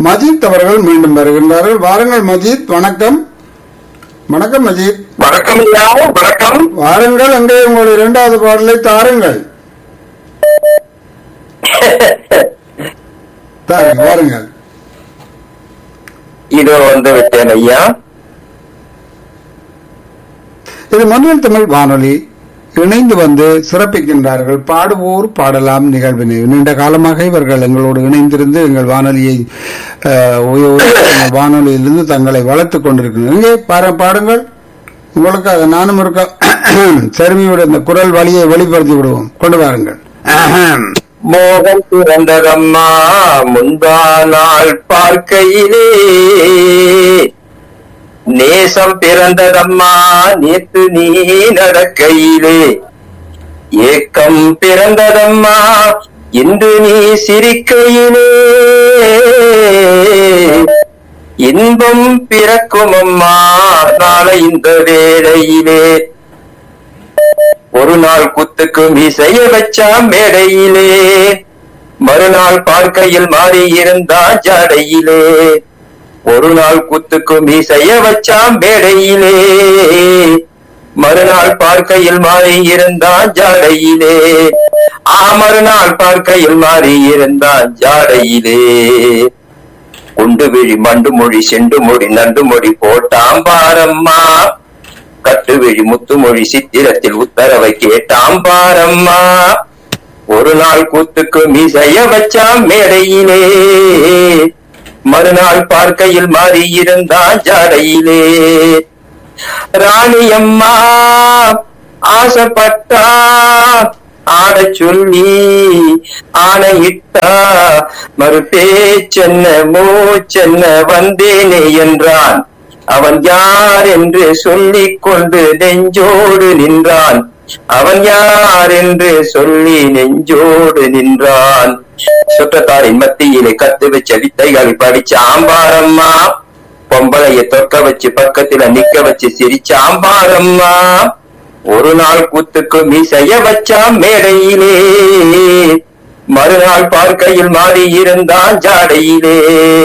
மஜித் அவர்கள் மீண்டும் வருகின்றார்கள் வாருங்கள் மஜித் வணக்கம் வணக்கம் மஜித் வணக்கம் ஐயா வணக்கம் வாருங்கள் அங்கே உங்கள் இரண்டாவது பாடலை தாருங்கள் தாருங்கள் வாருங்கள் இதோ வந்து விட்டேன் ஐயா இது மண்ணில் தமிழ் வானொலி இணைந்து வந்து சிறப்பிக்கின்றார்கள் பாடுவோர் பாடலாம் நிகழ்வினை நீண்ட காலமாக இவர்கள் எங்களோடு இணைந்திருந்து எங்கள் வானொலியை அஹ், உய- எங்கள் வானொலியிலிருந்து தங்களை வளர்த்துக் கொண்டிருக்கிறார்கள் இங்கே பாரு- பாடுங்கள் உங்களுக்காக நானும் இருக்க சருமியோட இந்த குரல் வழியை வெளிப்படுத்தி விடுவோம் கொண்டு வாருங்கள் அஹம். மோகம் பிறந்ததம்மா முந்தா நாள் பார்க்கையிலே நேசம் பிறந்ததம்மா நேத்து நீ நடக்கையிலே ஏக்கம் பிறந்ததம்மா இன்று நீ சிரிக்கையிலே இன்பம் பிறக்கும் அம்மா நாளை இந்த வேளையிலே ஒரு நாள் குத்துக்கு மீசைய வச்சா மேடையிலே மறுநாள் பார்க்கையில் மாறி இருந்தா ஜாடையிலே ஒரு நாள் குத்துக்கு மீசைய வச்சா மேடையிலே மறுநாள் பார்க்கையில் மாறி இருந்தா ஜாடையிலே ஆ மறுநாள் பார்க்கையில் மாறி இருந்தா ஜாடையிலே குண்டு விழி மண்டு மொழி செண்டு மொழி நண்டு மொழி போட்டாம் பாரம்மா கட்டுவிழி முத்துமொழி சித்திரத்தில் உத்தரவை கேட்டாம் பாரம்மா ஒரு நாள் கூத்துக்கு மீசைய வச்சாம் மேடையிலே மறுநாள் பார்க்கையில் மாறி இருந்தா ஜாடையிலே ராணியம்மா ஆசைப்பட்டா ஆடச் சொல்லி ஆணையிட்டா மறு பேச்சென்ன மூச்சென்ன வந்தேனே என்றான் அவன் யார் என்று சொல்லிக் கொண்டு நெஞ்சோடு நின்றான் அவன் யார் என்று சொல்லி நெஞ்சோடு நின்றான் சுற்றத்தாரின் மத்தியிலே கத்து வச்ச வித்தைகள் படிச்ச ஆம்பாரம்மா பொம்பளைய தொக்க வச்சு பக்கத்துல நிக்க வச்சு சிரிச்ச ஆம்பாரம்மா ஒரு நாள் கூத்துக்கு மீசைய வச்சாம் மேடையிலே மறுநாள் பார்க்கையில் மாறி இருந்தான் ஜாடையிலே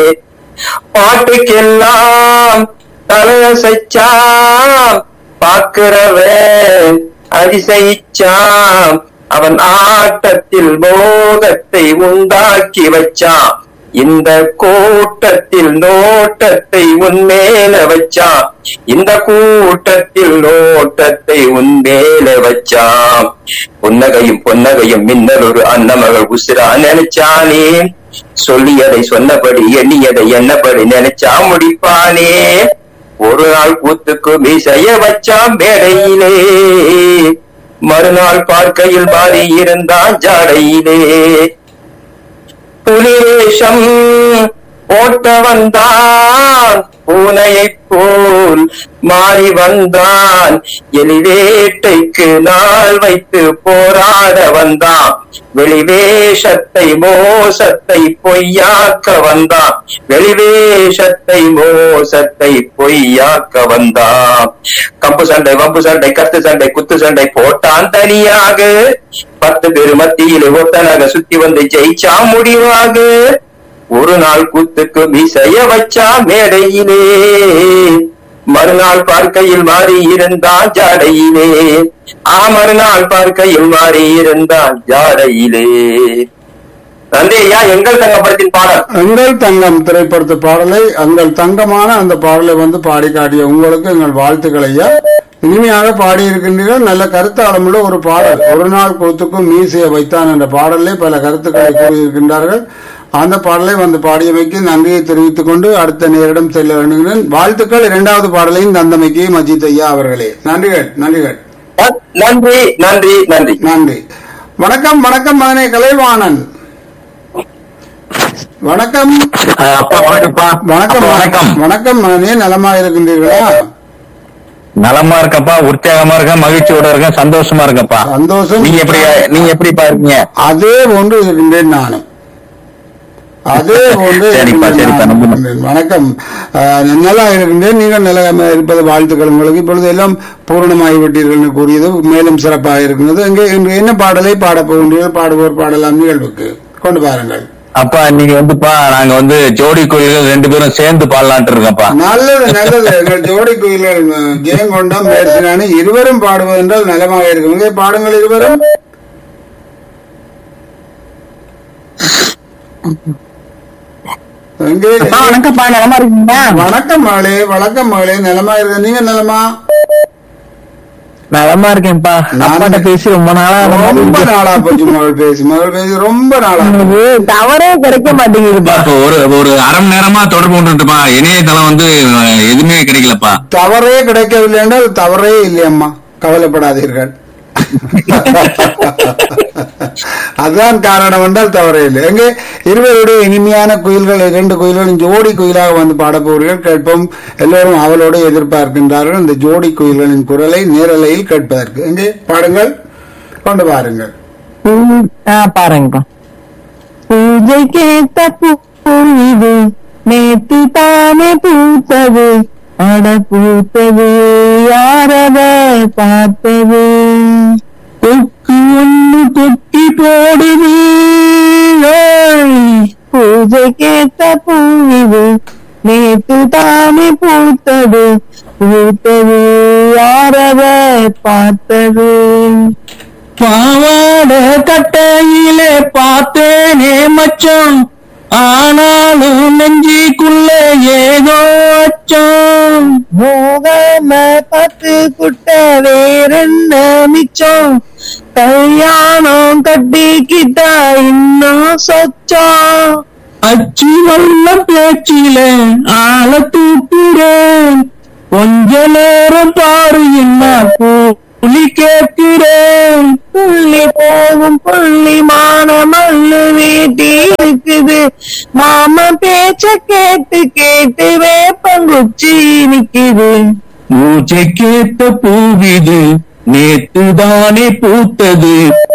பாட்டுக்கெல்லாம் தலையசைச்சாம் பார்க்கிறவன் அதிசயிச்சாம் அவன் ஆட்டத்தில் மோகத்தை உண்டாக்கி வச்சான் இந்த கூட்டத்தில் நோட்டத்தை உன்மேல வச்சான் இந்த கூட்டத்தில் நோட்டத்தை உன்மேல வச்சான் புன்னகையும் பொன்னகையும் மின்னல் ஒரு அன்னமகள் உசிரா நினைச்சானே சொல்லியதை சொன்னபடி எண்ணியதை என்னபடி நினைச்சா முடிப்பானே ஒரு நாள் கூத்துக்கு மீசைய வச்சான் மேடையிலே மறுநாள் பார்க்கையில் மாறி இருந்தான் ஜாடையிலே புலிவேஷம் ஓட்ட வந்தான் பூனையைப் போல் மாறி வந்தான் எலிவேட்டைக்கு நாள் வைத்து போராட வந்தான் வெளிவேஷத்தை மோசத்தை பொய்யாக்க வந்தான் வெளிவேஷத்தை மோசத்தை பொய்யாக்க வந்தான் கம்பு சண்டை வம்பு சண்டை கத்து சண்டை குத்து சண்டை போட்டான் தனியாக பத்து பேரு மத்தியில் ஒத்தனாக சுத்தி வந்து ஜெயிச்சா முடிவாக ஒரு நாள் கூத்துக்கு மீசைய வச்சா மேடையிலே மறுநாள் பார்க்கையில் மாறி இருந்தான் ஜாடையிலே ஆ மறுநாள் பார்க்கையில் மாறி இருந்தான் ஜாடையிலே தந்தையா எங்கள் தங்கப்படத்தின் பாடல் எங்கள் தங்கம் திரைப்படத்து பாடலை எங்கள் தங்கமான அந்த பாடலை வந்து பாடி காட்டிய உங்களுக்கு எங்கள் வாழ்த்துக்கள் ஐயா இனிமையாக பாடி இருக்கின்றீர்கள் நல்ல கருத்தாளமுள்ள ஒரு பாடல் ஒரு நாள் கூத்துக்கும் மீசையை வைத்தான் என்ற பாடலே பல கருத்துக்களை கூறியிருக்கின்றார்கள் அந்த பாடலை வந்து பாடியமைக்கு நன்றியை தெரிவித்துக் கொண்டு அடுத்த நேரிடம் செல்ல வேண்டுகிறேன் வாழ்த்துக்கள் இரண்டாவது பாடலையும் தந்தமைக்கு மஜித் ஐயா அவர்களே நன்றிகள் நன்றிகள் நன்றி நன்றி நன்றி நன்றி வணக்கம் வணக்கம் மகனே கலைவாணன் வணக்கம் அப்பா வணக்கம்ப்பா வணக்கம் வணக்கம் வணக்கம் மகனே நலமா இருக்கின்றீர்களா நலமா இருக்கப்பா உற்சாகமா இருக்கேன் மகிழ்ச்சியோட இருக்கேன் சந்தோஷமா இருக்கப்பா சந்தோஷம் நீங்க எப்படி நீங்க எப்படிப்பா இருக்கீங்க அதே போன்று இருக்கின்றேன் நானும் அதே போன்று சரிப்பா, இருக்கின்றேன் சரிப்பா, நானும். ரொம்ப வணக்கம் ஆஹ், நல்லா இருக்கின்றேன் நீங்கள் நல்லா இருப்பது வாழ்த்துக்கள் உங்களுக்கு இப்பொழுது எல்லாம் பூரணமாகிவிட்டீர்கள் என்று கூறியது மேலும் சிறப்பாக இருக்கின்றது இங்கே இன்று என்ன பாடலை பாடப் போகின்றீர்கள் பாடுவோர் பாடலாம் நிகழ்வுக்கு கொண்டு பாருங்கள் அப்பா நீங்க வந்துப்பா நாங்க வந்து ஜோடி கோயில்கள் ரெண்டு பேரும் சேர்ந்து பாடலான்ட்டு இருக்கோம்ப்பா நல்லது நல்லது எங்கள் ஜோடி குயில்கள் ஜெயங்கொண்டம் பேசினானு இருவரும் பாடுவது என்றால் நலமாக இருக்கும் இங்கே பாடுங்கள் இருவரும் எங்கே வணக்கம்ப்பா நலமா இருக்கீங்களா வணக்கம் மகளே வணக்கம் மகளே நலமா இருக்கு நீங்க நலமா நலமா இருக்கேன்ப்பா நான் அப்பாட்ட பேசி ரொம்ப நாளா ரொம்ப நாளா போச்சு மகள் பேசி மகள் பேசி ரொம்ப நாளா எனக்கு டவரே கிடைக்க மாட்டேங்குதுப்பா இப்போ ஒரு ஒரு அரை மணி நேரமா தொடர்பு கொண்டுட்டுப்பா இணையதளம் வந்து அஹ், எதுவுமே கிடைக்கலப்பா தவறே கிடைக்கவில்லை என்றால் தவறே இல்லையம்மா கவலைப்படாதீர்கள் அதுதான் காரணம் என்றால் தவறே இல்லை எங்கே இருவருடைய இனிமையான குயில்கள் இரண்டு குயில்களும் ஜோடி குயிலாக வந்து பாடப்போவர்கள் கேட்போம் எல்லோரும் அவளோடு எதிர்பார்க்கின்றார்கள் இந்த ஜோடி குயில்களின் குரலை நேரலையில் கேட்பதற்கு எங்கே பாடுங்கள் கொண்டு பாருங்கள் பூ- ஆ, பாருங்கப்பா பூஜை கேட்ட பூ இது நேத்து தானே பூத்தது அட பூத்தது யாரத பார்த்தது கொக்கு ஒண்ணு கொட்டி போடுது ஓய். பூஜை கேட்ட பூ இது நேத்து தானே பூத்தது பூத்தது யாரத பார்த்தது பாவாட கட்டையிலே பார்த்தேனே மச்சம் ஆனாலும் நெஞ்சிக்குள்ள ஏதோ அச்சம் மோகம பார்த்து புட்ட வேறென்ன மிச்சம் கல்யாணம் கட்டிக்கிட்டா இன்னும் சொச்சம் அச்சு வல்ல பேச்சில ஆள தூக்குறேன் கொஞ்ச நேரம் பாரு என்ன புள்ளி கேட்கிறேன் புள்ளி போகும் புள்ளி மான மல்லு வீட்டி இருக்குது மாமா பேச்ச கேட்டு கேட்டு வேப்பங்குச்சி நிக்குது பூஜை கேட்ட பூவிது நேத்து தானே பூத்தது